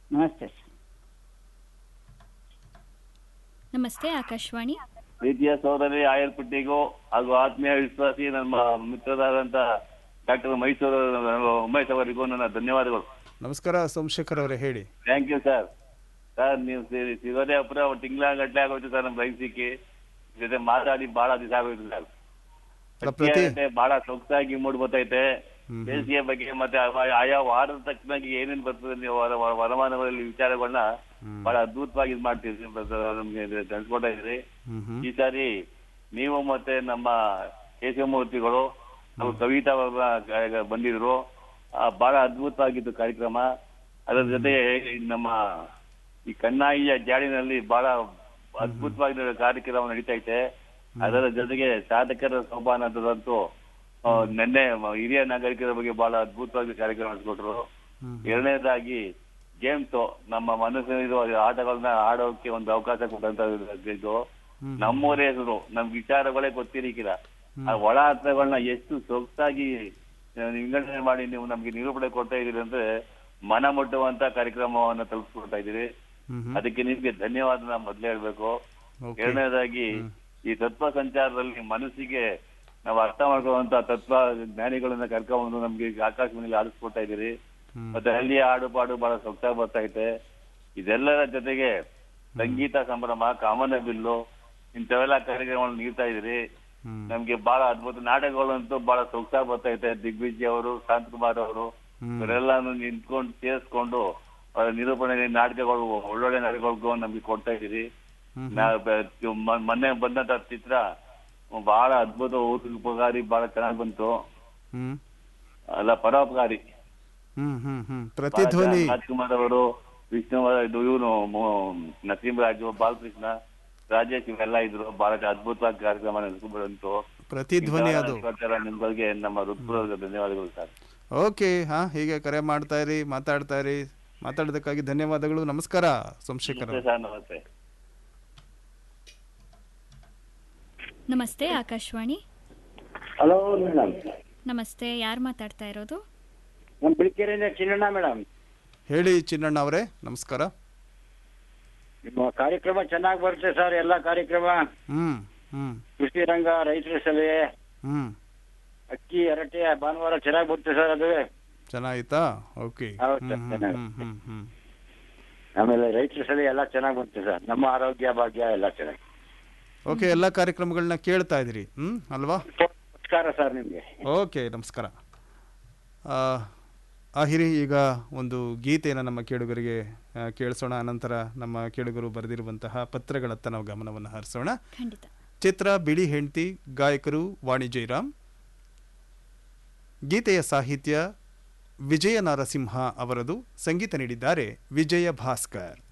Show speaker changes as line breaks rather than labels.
ನಮಸ್ತೆ ಸರ್
ನಮಸ್ತೆ ಆಕಾಶವಾಣಿ
ಪ್ರೀತಿಯ ಸೋದರಿ ಆಯರ್ಪಟ್ಟಿಗೂ ಹಾಗೂ ಆತ್ಮೀಯ ವಿಶ್ವಾಸಿ ನಮ್ಮ ಮಿತ್ರರಾದಂತ ಡಾಕ್ಟರ್ ಮೈಸೂರು ಉಮೇಶ್ ಅವರಿಗೂ ನನ್ನ ಧನ್ಯವಾದಗಳು
ನಮಸ್ಕಾರ ಸೋಮಶೇಖರ್ ಅವರೇ ಹೇಳಿ
ಥ್ಯಾಂಕ್ ಯು ಸರ್ ಸರ್ ನೀವು ಸಿ- ಸಿಗೋದೇ ಅಪರ ತಿಂಗಳ ಗಟ್ಟಲೆ ಆಗೋಯ್ತು ಸರ್ ನಮ್ಮ ರೈತ ಸಿಕ್ಕಿ ನಿಮ್ ಜೊತೆ ಮಾತಾಡಿ ಬಹಳ ದಿವಸ ಆಗೋಯ್ತು ಸರ್
ಅಲ್ಲ, ಪ್ರತಿ
ಪ್ರತಿ ಬಹಳ ಸೊಗಸಾಗಿ ಮೂಡ್ ಬರ್ತೈತೆ
ಹ್ಮ್.
ಬೇಸಿಗೆ ಬಗ್ಗೆ ಮತ್ತೆ ಆ- ಆಯಾ ವಾರದ ತಕ್ಕನಾಗಿ ಏನೇನ್ ಬರ್ತದೆ ನೀವು ವರ- ವರ- ವರಮಾನಗಳಲ್ಲಿ ವಿಚಾರಗಳನ್ನ
ಹ್ಮ್.
ಬಹಳ ಅದ್ಭುತವಾಗಿ ಇದ್ ಮಾಡ್ತೀರಿ ನಮ್ಗೆ ತಿಳಿಸ್ಕೊಡ್ತಾ ಇದ್ರಿ
ಹ್ಮ್ ಹ್ಮ್
ಈ ಸಾರಿ ನೀವು ಮತ್ತೆ ನಮ್ಮ ಕೇಶವಮೂರ್ತಿಗಳು ನಾವು ಕವಿತಾ ಅವ್ರ ಗ- ಬಂದಿದ್ರು ಆ, ಬಹಳ ಅದ್ಭುತವಾಗಿತ್ತು ಕಾರ್ಯಕ್ರಮ ಅದರ ಜೊತೆ ನಮ್ಮ ಈ ಕಣ್ಣಾಯಿಯ ಜಾಡಿನಲ್ಲಿ ಬಹಳ ಅದ್ಭುತವಾಗಿ ಕಾರ್ಯಕ್ರಮ ನಡೀತಾ ಐತೆ ಅದರ ಜೊತೆಗೆ ಸಾಧಕರ ಸೋಪಾನದಂತೂ ಆ, ನಿನ್ನೆ ಮ- ಹಿರಿಯ ನಾಗರಿಕರ ಬಗ್ಗೆ ಬಹಳ ಅದ್ಭುತವಾಗಿ ಕಾರ್ಯಕ್ರಮ ನಡೆಸ್ಕೊಟ್ರು
ಹ್ಮ್.
ಎರಡನೇದಾಗಿ ಗೇಮ್ಸ್ ನಮ್ಮ ಮನಸ್ಸಿನ ಆಟಗಳನ್ನ ಆಡೋಕೆ ಒಂದು ಅವಕಾಶ ಕೊಟ್ಟಂತ ಇದು
ಹ್ಮ್.
ನಮ್ಮೂರೇ ಹೆಸರು ನಮ್ ವಿಚಾರಗಳೇ ಗೊತ್ತಿರಕ್ಕಿಲ್ಲ ಆ ಒಳ ಅರ್ಥಗಳನ್ನ ಎಷ್ಟು ಸೊಗಸಾಗಿ ಆ, ವಿಂಗಡಣೆ ಮಾಡಿ ನೀವು ನಮ್ಗೆ ನಿರೂಪಣೆ ಕೊಡ್ತಾ ಇದೀರಿ ಅಂದ್ರೆ ಮನ ಮುಟ್ಟುವಂತ ಕಾರ್ಯಕ್ರಮವನ್ನ ತಲುಪಿಸ್ಕೊಡ್ತಾ ಇದೀರಿ
ಹ್ಮ್ ಹ್ಮ್.
ಅದಕ್ಕೆ ನಿಮ್ಗೆ ಧನ್ಯವಾದ ನಾ ಮೊದ್ಲೇ ಹೇಳ್ಬೇಕು
Okay.
ಎರಡನೇದಾಗಿ ಈ ತತ್ವ ಸಂಚಾರದಲ್ಲಿ ಮನಸ್ಸಿಗೆ ನಾವು ಅರ್ಥ ಮಾಡ್ಕೊಳ್ಳುವಂತ ತತ್ವ ಜ್ಞಾನಿಗಳನ್ನ ಕರ್ಕೊಂಡ್ಬಂದು ನಮ್ಗೆ ಈಗ ಆಕಾಶವಾಣಿಲಿ ಆಡಿಸ್ಕೊಡ್ತಾ ಇದೀರಿ
ಹ್ಮ್.
ಮತ್ತೆ ಹಳ್ಳಿಯ ಹಾಡು ಪಾಡು ಬಹಳ ಸೊಗಸಾಗಿ ಬರ್ತಾ ಐತೆ ಇದೆಲ್ಲರ ಜೊತೆಗೆ ಸಂಗೀತ ಸಂಭ್ರಮ ಕಾಮನ ಬಿಲ್ಲು ಇಂಥವೆಲ್ಲ ಕಾರ್ಯಕ್ರಮಗಳನ್ನ ನೀಡ್ತಾ ಇದ್ರಿ
ಹ್ಮ್.
ನಮ್ಗೆ ಬಹಳ ಅದ್ಭುತ ನಾಟಕಗಳಂತೂ ಬಹಳ ಸೊಗಸಾಗಿ ಬರ್ತಾ ಐತೆ ದಿಗ್ವಿಜಯ್ ಅವರು ಶಾಂತಕುಮಾರ್ ಅವರು
ಹ್ಮ್.
ಇವರೆಲ್ಲಾನು ನಿಂತ್ಕೊಂಡು ಸೇರಿಸ್ಕೊಂಡು ಅವ್ರ ನಿರೂಪಣೆ ನಾಟಕಗಳು ಒಳ್ಳೊಳ್ಳೆ ನಾಟಕಗಳು ನಮ್ಗೆ ಕೊಡ್ತಾ ಇದೀರಿ
ಹ್ಮ್.
ನಾ ಬ- ಮ- ಮೊನ್ನೆ ಬಂದಂತ ಚಿತ್ರ ಬಹಳ ಅದ್ಭುತ ಊಟ ಉಪಕಾರಿ ಬಹಳ ಚೆನ್ನಾಗಿ ಬಂತು
ಹ್ಮ್
ಅಲ್ಲ ಪರೋಪಕಾರಿ
ಹ್ಮ್ ಹ್ಮ್ ಹ್ಮ್ ಪ್ರತಿಧ್ವನಿ
ರಾಜ್ಕುಮಾರ್ ಅವರು ವಿಷ್ಣು ಇದು ಇವನು ನರಸಿಂಹರಾಜು ಬಾಲಕೃಷ್ಣ ರಾಜೇಶ್ ಇವೆಲ್ಲ ಇದ್ರು ಬಹಳ ಅದ್ಭುತವಾಗಿ ಕಾರ್ಯಕ್ರಮ ನಡೆಸ್ಕೊಂಡು ಬಂತು
ಪ್ರತಿಧ್ವನಿ ಅದು
ನಿಮ್ಗಳಿಗೆ ನಮ್ಮ ಹೃತ್ಪೂರ್ವಕ ಧನ್ಯವಾದಗಳು ಸರ್
ಓಕೆ ಹಾ ಹೀಗೆ ಕರೆ ಮಾಡ್ತಾ ಇರಿ ಮಾತಾಡ್ತಾ ಇರಿ ಮಾತಾಡೋದಕ್ಕಾಗಿ ಧನ್ಯವಾದಗಳು ನಮಸ್ಕಾರ ಸೋಮಶೇಖರ್
ನಮಸ್ತೆ ಸರ್ ನಮಸ್ತೆ
ನಮಸ್ತೆ ಆಕಾಶವಾಣಿ
ಹಲೋ ಮೇಡಮ್
ನಮಸ್ತೆ ಯಾರು ಮಾತಾಡ್ತಾ ಇರೋದು
ನಮ್ಮ ಬಿಳಿಕೆರೆಯಿಂದ ಚಿನ್ನಣ್ಣ ಮೇಡಮ್
ಹೇಳಿ ಚಿನ್ನಣ್ಣ ಅವರೇ ನಮಸ್ಕಾರ
ನಿಮ್ಮ ಕಾರ್ಯಕ್ರಮ ಚೆನ್ನಾಗಿ ಬರುತ್ತೆ ಸರ್ ಎಲ್ಲ ಕಾರ್ಯಕ್ರಮ
ಹ್ಮ್ ಹ್ಮ್
ಕೃಷಿ ರಂಗ ರೈತರ ಸಲಹೆ
ಹ್ಮ್
ಅಕ್ಕಿ ಹರಟೆ ಭಾನುವಾರ ಚೆನ್ನಾಗಿ ಬರುತ್ತೆ ಸರ್ ಅದು
ಚೆನ್ನಾಗಿತ್ತಾ ಓಕೆ
ಹೌದು
ಹ್ಮ್
ಸರ್,
ಹ್ಮ್
ಚೆನ್ನಾಗಿ.
ಹ್ಮ್ ಹ್ಮ್ ಹ್ಮ್
ಆಮೇಲೆ ರೈತರ ಸಲಹೆ ಎಲ್ಲ ಚೆನ್ನಾಗಿ ಬರುತ್ತೆ ಸರ್ ನಮ್ಮ ಆರೋಗ್ಯ ಭಾಗ್ಯ ಎಲ್ಲ ಚೆನ್ನಾಗಿ
ಓಕೆ ಎಲ್ಲ ಕಾರ್ಯಕ್ರಮಗಳನ್ನ ಕೇಳ್ತಾ ಇದ್ರಿ ಹ್ಮ್ ಅಲ್ವಾ
ನಮಸ್ಕಾರ ಸರ್ ನಿಮಗೆ
ಓಕೆ ನಮಸ್ಕಾರ ಆ, ಆಹಿರಿ ಈಗ ಒಂದು ಗೀತೆಯನ್ನು ನಮ್ಮ ಕೇಳುಗರಿಗೆ ಆ, ಕೇಳಿಸೋಣ ಅನಂತರ ನಮ್ಮ ಕೇಳುಗರು ಬರೆದಿರುವಂತಹ ಪತ್ರಗಳತ್ತ ನಾವು ಗಮನವನ್ನು ಹರಿಸೋಣ
ಖಂಡಿತ
ಚಿತ್ರ ಬಿಳಿ ಹೆಂಡತಿ ಗಾಯಕರು ವಾಣಿ ಜೈರಾಮ್ ಗೀತೆಯ ಸಾಹಿತ್ಯ ವಿಜಯ ನರಸಿಂಹ ಅವರದು ಸಂಗೀತ ನೀಡಿದ್ದಾರೆ ವಿಜಯ ಭಾಸ್ಕರ್